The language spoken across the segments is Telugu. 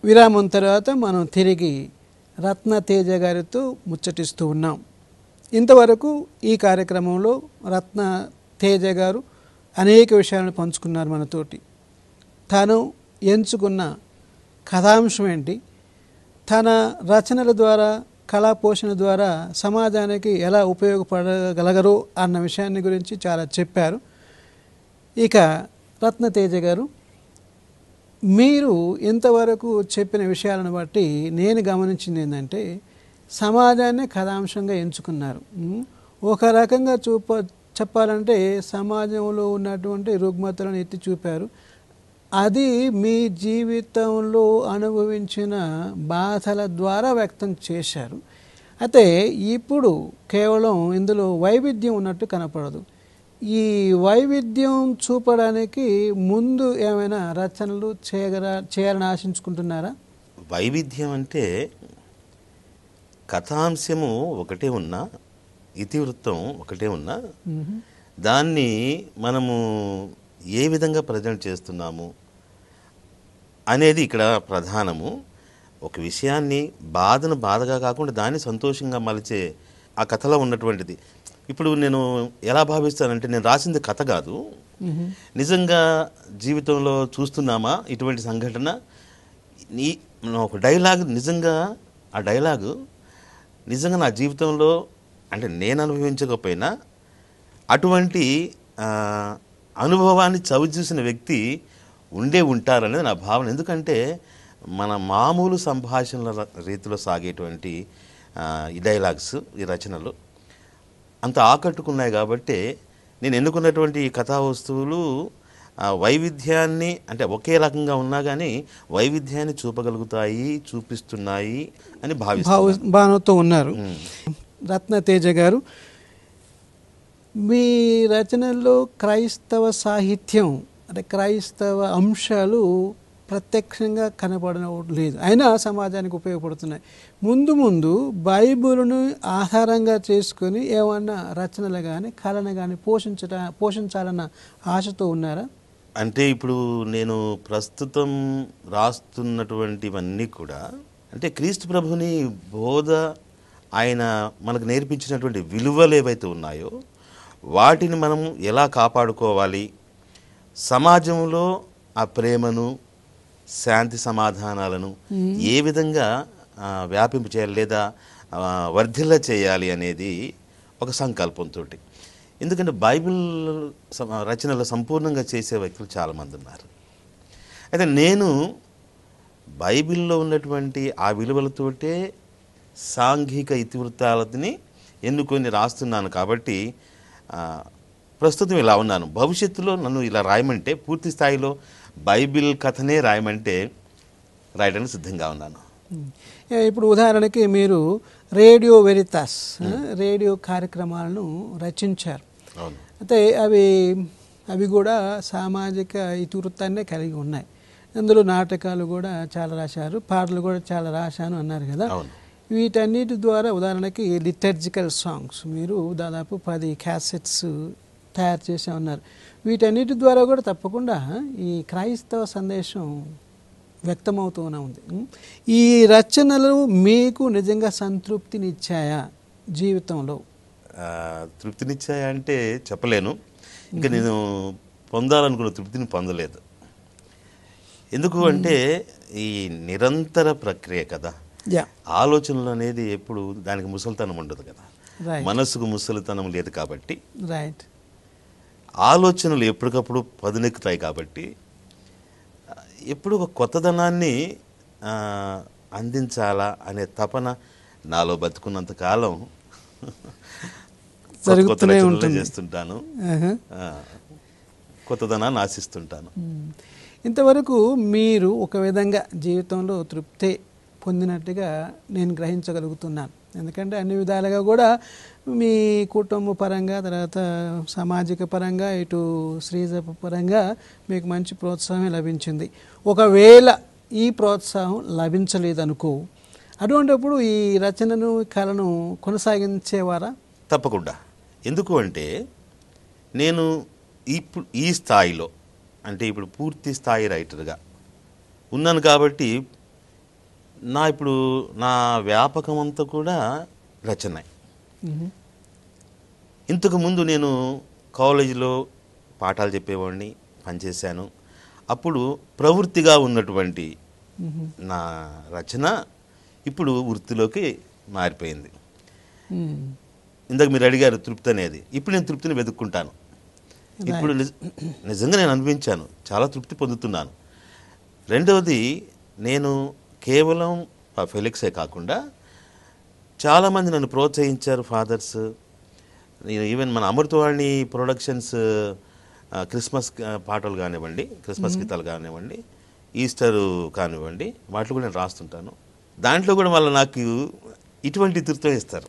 విరామం తర్వాత మనం తిరిగి రత్న తేజ గారితో ముచ్చటిస్తూ ఉన్నాం ఇంతవరకు ఈ కార్యక్రమంలో రత్న తేజ గారు అనేక విషయాలను పంచుకున్నారు మనతోటి తాను ఎంచుకున్న కథాంశం ఏంటి తన రచనల ద్వారా కళా పోషణ ద్వారా సమాజానికి ఎలా ఉపయోగపడగలగరు అన్న విషయాన్ని గురించి చాలా చెప్పారు ఇక రత్నతేజ గారు మీరు ఇంతవరకు చెప్పిన విషయాలను బట్టి నేను గమనించింది ఏంటంటే సమాజాన్ని కథాంశంగా ఎంచుకున్నారు ఉమ్, ఒక రకంగా చూప చెప్పాలంటే సమాజంలో ఉన్నటువంటి రుగ్మతలను ఎత్తి చూపారు అది మీ జీవితంలో అనుభవించిన బాధల ద్వారా వ్యక్తం చేశారు అయితే ఇప్పుడు కేవలం ఇందులో వైవిధ్యం ఉన్నట్టు కనపడదు ఈ వైవిధ్యం చూపడానికి ముందు ఏమైనా రచనలు చేయగల చేయాలని ఆశించుకుంటున్నారా వైవిధ్యం అంటే కథాంశము ఒకటే ఉన్నా ఇతివృత్తం ఒకటే ఉన్నా మ్మ్. దాన్ని మనము ఏ విధంగా ప్రజెంట్ చేస్తున్నాము అనేది ఇక్కడ ప్రధానము ఒక విషయాన్ని బాధను బాధగా కాకుండా దాన్ని సంతోషంగా మలిచే ఆ కథలో ఉన్నటువంటిది ఇప్పుడు నేను ఎలా భావిస్తానంటే నేను రాసింది కథ కాదు మ్మ్. నిజంగా జీవితంలో చూస్తున్నామా ఇటువంటి సంఘటన నీ ఒక డైలాగ్ నిజంగా ఆ డైలాగు నిజంగా నా జీవితంలో అంటే నేను అనుభవించకపోయినా అటువంటి ఆ, అనుభవాన్ని చవి చూసిన వ్యక్తి ఉండే ఉంటారనేది నా భావన ఎందుకంటే మన మామూలు సంభాషణల ర- రీతిలో సాగేటువంటి ఆ, ఈ డైలాగ్స్ ఈ రచనలు అంత ఆకట్టుకున్నాయి కాబట్టి నేను ఎన్నుకున్నటువంటి ఈ కథా వస్తువులు ఆ వైవిధ్యాన్ని అంటే ఒకే రకంగా ఉన్నా కానీ వైవిధ్యాన్ని చూపగలుగుతాయి చూపిస్తున్నాయి అని భావ భావిస్తున్నాను భావనతో ఉన్నారు ఉమ్. రత్నతేజ గారు మీ రచనల్లో క్రైస్తవ సాహిత్యం అంటే క్రైస్తవ అంశాలు ప్రత్యక్షంగా కనపడడం లేదు అయినా సమాజానికి ఉపయోగపడుతున్నాయి ముందు ముందు బైబిల్ను ఆధారంగా చేసుకొని ఏమన్నా రచనలు కానీ కళను కానీ పోషించట పోషించాలన్న ఆశతో ఉన్నారా అంటే ఇప్పుడు నేను ప్రస్తుతం రాస్తున్నటువంటివన్నీ కూడా అంటే క్రీస్తు ప్రభుని బోధ ఆయన మనకు నేర్పించినటువంటి విలువలు ఏవైతే ఉన్నాయో వాటిని మనం ఎలా కాపాడుకోవాలి సమాజంలో ఆ ప్రేమను శాంతి సమాధానాలను ఏ విధంగా ఆ, వ్యాపింపు చేయాలి లేదా ఆ, వర్ధిల్ల చేయాలి అనేది ఒక సంకల్పంతో ఎందుకంటే బైబిల్ సమ- రచనలు సంపూర్ణంగా చేసే వ్యక్తులు చాలామంది ఉన్నారు అయితే నేను బైబిల్లో ఉన్నటువంటి ఆ విలువలతోటే సాంఘిక ఇతివృత్తాలని ఎన్నుకొని రాస్తున్నాను కాబట్టి ఆ, ప్రస్తుతం ఇలా ఉన్నాను భవిష్యత్తులో నన్ను ఇలా రాయమంటే పూర్తి స్థాయిలో బైబిల్ కథనే రాయమంటే రాయడానికి సిద్ధంగా ఉన్నాను ఏ, ఇప్పుడు ఉదాహరణకి మీరు రేడియో వెరితాస్ ఆ, రేడియో కార్యక్రమాలను రచించారు అవును అయితే అవి అవి కూడా సామాజిక ఇతివృత్తాన్నే కలిగి ఉన్నాయి అందులో నాటకాలు కూడా చాలా రాశారు పాటలు కూడా చాలా రాశాను అన్నారు కదా అవును వీటన్నిటి ద్వారా ఉదాహరణకి లిటర్జికల్ సాంగ్స్ మీరు దాదాపు పది క్యాసెట్స్ తయారు చేసే ఉన్నారు వీటన్నిటి ద్వారా కూడా తప్పకుండా ఈ క్రైస్తవ సందేశం వ్యక్తమవుతూనే ఉంది ఉం? ఈ రచనలు మీకు నిజంగా సంతృప్తినిచ్చాయా జీవితంలో ఆ, తృప్తినిచ్చాయా అంటే చెప్పలేను ఇంకా నేను పొందాలనుకున్న తృప్తిని పొందలేదు ఎందుకు అంటే ఈ నిరంతర ప్రక్రియ కదా యా ఆలోచనలు అనేది ఎప్పుడు దానికి ముసలితనం ఉండదు కదా రైట్ మనసుకు ముసలితనం లేదు కాబట్టి రైట్ ఆలోచనలు ఎప్పటికప్పుడు పదునెక్కుతాయి కాబట్టి ఆ, ఎప్పుడు ఒక కొత్తదనాన్ని ఆ, అందించాలా అనే తపన నాలో బతుకున్నంత కాలం కొత్త కొత్త జరుగుతూనే రచనలే ఉంటుంది. చేస్తుంటాను ఆహా. ఆ, కొత్తదనాన్ని ఆశిస్తుంటాను మ్మ్. ఇంతవరకు మీరు ఒక విధంగా జీవితంలో తృప్తి పొందినట్టుగా నేను గ్రహించగలుగుతున్నాను ఎందుకంటే అన్ని విధాలుగా కూడా మీ కుటుంబ పరంగా తర్వాత సామాజిక పరంగా ఇటు శ్రీజప పరంగా మీకు మంచి ప్రోత్సాహం లభించింది ఒకవేళ ఈ ప్రోత్సాహం లభించలేదనుకో అటువంటిప్పుడు ఈ రచనను కళను కొనసాగించేవారా తప్పకుండా ఎందుకు అంటే నేను ఇప్పుడు ఈ స్థాయిలో అంటే ఇప్పుడు పూర్తి స్థాయి రైటర్గా ఉన్నాను కాబట్టి నా ఇప్పుడు నా వ్యాపకం అంతా కూడా రచన మ్మ్. ఇంతకు ముందు నేను కాలేజీలో పాఠాలు చెప్పేవాడిని పనిచేశాను అప్పుడు ప్రవృత్తిగా ఉన్నటువంటి మ్మ్. నా రచన ఇప్పుడు వృత్తిలోకి మారిపోయింది మ్మ్. ఇందాక మీరు అడిగారు తృప్తి అనేది ఇప్పుడు నేను తృప్తిని వెతుక్కుంటాను ఇప్పుడు నిజ- నిజంగా నేను అనిపించాను చాలా తృప్తి పొందుతున్నాను రెండవది నేను కేవలం ఆ ఫెలిక్సే కాకుండా చాలామంది నన్ను ప్రోత్సహించారు ఫాదర్స్ నేను ఈవెన్ మన అమృతవాణి ప్రొడక్షన్స్ ఆ, క్రిస్మస్ ఆ, పాటలు కానివ్వండి క్రిస్మస్ గీతాలు కానివ్వండి ఈస్టర్ కానివ్వండి వాటిలో కూడా నేను రాస్తుంటాను దాంట్లో కూడా మళ్ళీ నాకు ఇటువంటి తృప్తం ఇస్తారు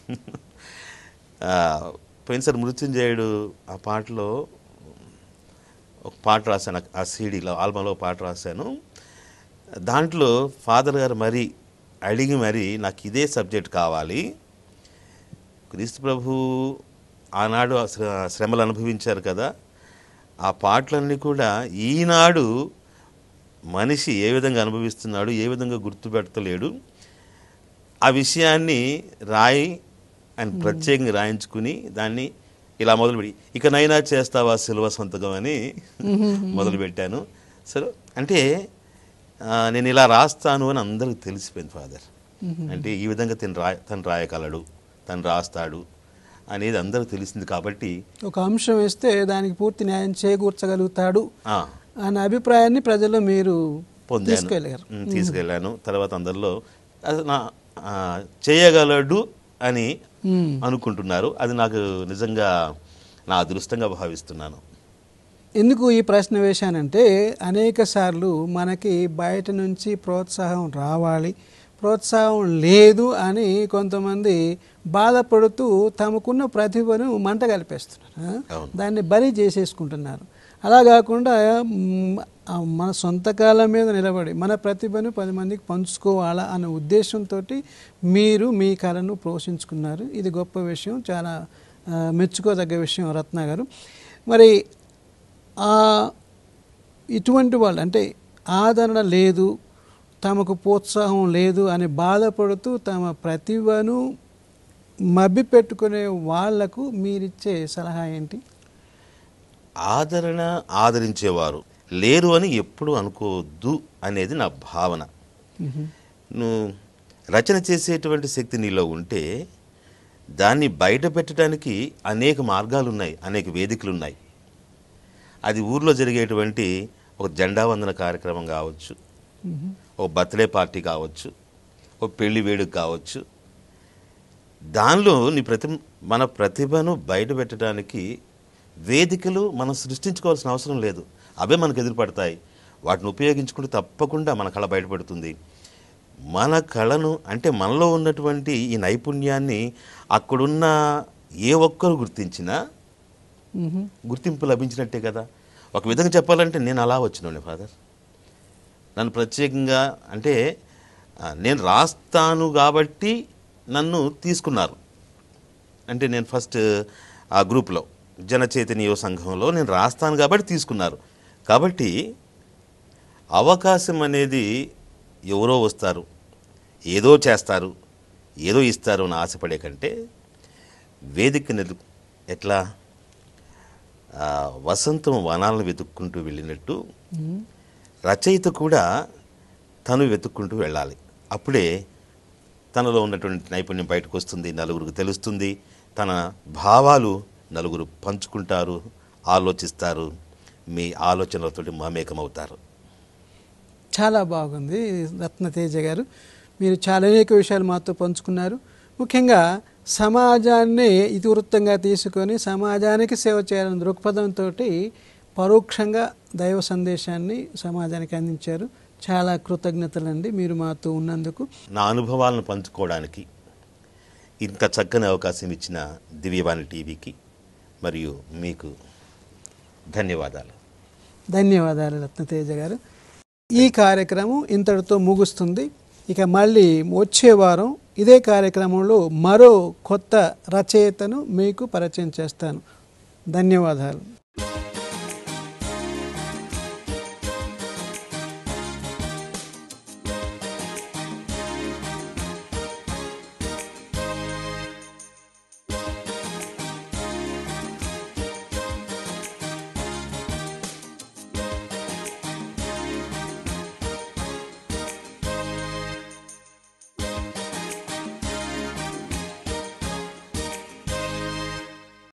ఆ, పోయినసారి మృత్యుంజయుడు ఆ పాటలో ఒక పాట రాశాను ఆ- ఆ సీడీలో ఆల్బంలో పాట రాశాను దాంట్లో ఫాదర్ గారు మరి అడిగి మరి నాకు ఇదే సబ్జెక్ట్ కావాలి క్రీస్తు ప్రభు ఆనాడు ఆ శ్ర- శ్రమలు అనుభవించారు కదా ఆ పాటలన్నీ కూడా ఈనాడు మనిషి ఏ విధంగా అనుభవిస్తున్నాడు ఏ విధంగా గుర్తుపెడతలేడు ఆ విషయాన్ని రాయి అని ప్రత్యేకంగా రాయించుకుని దాన్ని ఇలా మొదలుపెట్టి ఇకనైనా చేస్తావా సిల్వ సంతకం అని మొదలుపెట్టాను సరే అంటే ఆ, నేను ఇలా రాస్తాను అని అందరికి తెలిసిపోయింది ఫాదర్ అంటే ఈ విధంగా తను రాయ తను రాయగలడు తను రాస్తాడు అనేది అందరికి తెలిసింది కాబట్టి ఒక అంశం వేస్తే దానికి పూర్తి న్యాయం చేకూర్చగలుగుతాడు ఆ, అనే అభిప్రాయాన్ని ప్రజల్లో మీరు పొందాను తీసుకెళ్ళారు ఉమ్, తీసుకెళ్ళాను తర్వాత అందరిలో అది నా ఆ, చేయగలడు అని మ్మ్. అనుకుంటున్నారు అది నాకు నిజంగా నా అదృష్టంగా భావిస్తున్నాను ఎందుకు ఈ ప్రశ్న వేశానంటే అనేక సార్లు మనకి బయట నుంచి ప్రోత్సాహం రావాలి ప్రోత్సాహం లేదు అని కొంతమంది బాధపడుతూ తమకున్న ప్రతిభను మంట కలిపేస్తున్నారు ఆ? అవును. దాన్ని బలి చేసేసుకుంటున్నారు అలా కాకుండా మ్, ఆ మన సొంత కాళ్ళ మీద నిలబడి మన ప్రతిభను పది మందికి పంచుకోవాలా అనే ఉద్దేశంతో మీరు మీ కళను పోషించుకున్నారు ఇది గొప్ప విషయం చాలా ఆ, మెచ్చుకోదగ్గ విషయం రత్న గారు మరి ఆ ఇటువంటి వాళ్ళు అంటే ఆదరణ లేదు తమకు ప్రోత్సాహం లేదు అని బాధపడుతూ తమ ప్రతిభను మభ్య పెట్టుకునే వాళ్లకు మీరిచ్చే సలహా ఏంటి ఆదరణ ఆదరించేవారు లేరు అని ఎప్పుడు అనుకోవద్దు అనేది నా భావన నువ్వు రచన చేసేటువంటి శక్తి నీలో ఉంటే దాన్ని బయట పెట్టడానికి అనేక మార్గాలు ఉన్నాయి అనేక వేదికలు ఉన్నాయి అది ఊర్లో జరిగేటువంటి ఒక జెండా వందన కార్యక్రమం కావచ్చు ఒక బర్త్డే పార్టీ కావచ్చు ఒక పెళ్లి వేడుక కావచ్చు దానిలో నీ ప్రతి మన ప్రతిభను బయట పెట్టడానికి వేదికలు మనం సృష్టించుకోవాల్సిన అవసరం లేదు అవే మనకు ఎదురుపడతాయి వాటిని ఉపయోగించుకుంటే తప్పకుండా మన కళ బయటపడుతుంది మన కళను అంటే మనలో ఉన్నటువంటి ఈ నైపుణ్యాన్ని అక్కడున్న ఏ ఒక్కరు గుర్తించినా మ్మ్. గుర్తింపు లభించినట్టే కదా ఒక విధంగా చెప్పాలంటే నేను అలా వచ్చినండి ఫాదర్ నన్ను ప్రత్యేకంగా అంటే ఆ, నేను రాస్తాను కాబట్టి నన్ను తీసుకున్నారు అంటే నేను ఫస్ట్ ఆ గ్రూప్లో జనచైతన్య యువ సంఘంలో నేను రాస్తాను కాబట్టి తీసుకున్నారు కాబట్టి అవకాశం అనేది ఎవరో వస్తారు ఏదో చేస్తారు ఏదో ఇస్తారు అని ఆశపడే కంటే వేదిక నిలు ఎట్లా ఆ, వసంతం వనాలను వెతుక్కుంటూ వెళ్ళినట్టు మ్మ్. రచయిత కూడా తను వెతుక్కుంటూ వెళ్ళాలి అప్పుడే తనలో ఉన్నటువంటి నైపుణ్యం బయటకు వస్తుంది నలుగురికి తెలుస్తుంది తన భావాలు నలుగురు పంచుకుంటారు ఆలోచిస్తారు మీ ఆలోచనలతోటి మమేకమవుతారు చాలా బాగుంది రత్నతేజ గారు మీరు చాలా అనేక విషయాలు మాతో పంచుకున్నారు ముఖ్యంగా సమాజాన్ని ఇతివృత్తంగా తీసుకొని సమాజానికి సేవ చేయాలనే దృక్పథంతో పరోక్షంగా దైవ సందేశాన్ని సమాజానికి అందించారు చాలా కృతజ్ఞతలండి మీరు మాతో ఉన్నందుకు నా అనుభవాలను పంచుకోవడానికి ఇంత చక్కని అవకాశం ఇచ్చిన దివ్యవాణి టీవీకి మరియు మీకు ధన్యవాదాలు ధన్యవాదాలు రత్నతేజ గారు ఈ కార్యక్రమం ఇంతటితో ముగుస్తుంది ఇక మళ్ళీ వచ్చే వారం ఇదే కార్యక్రమంలో మరో కొత్త రచయితను మీకు పరిచయం చేస్తాను ధన్యవాదాలు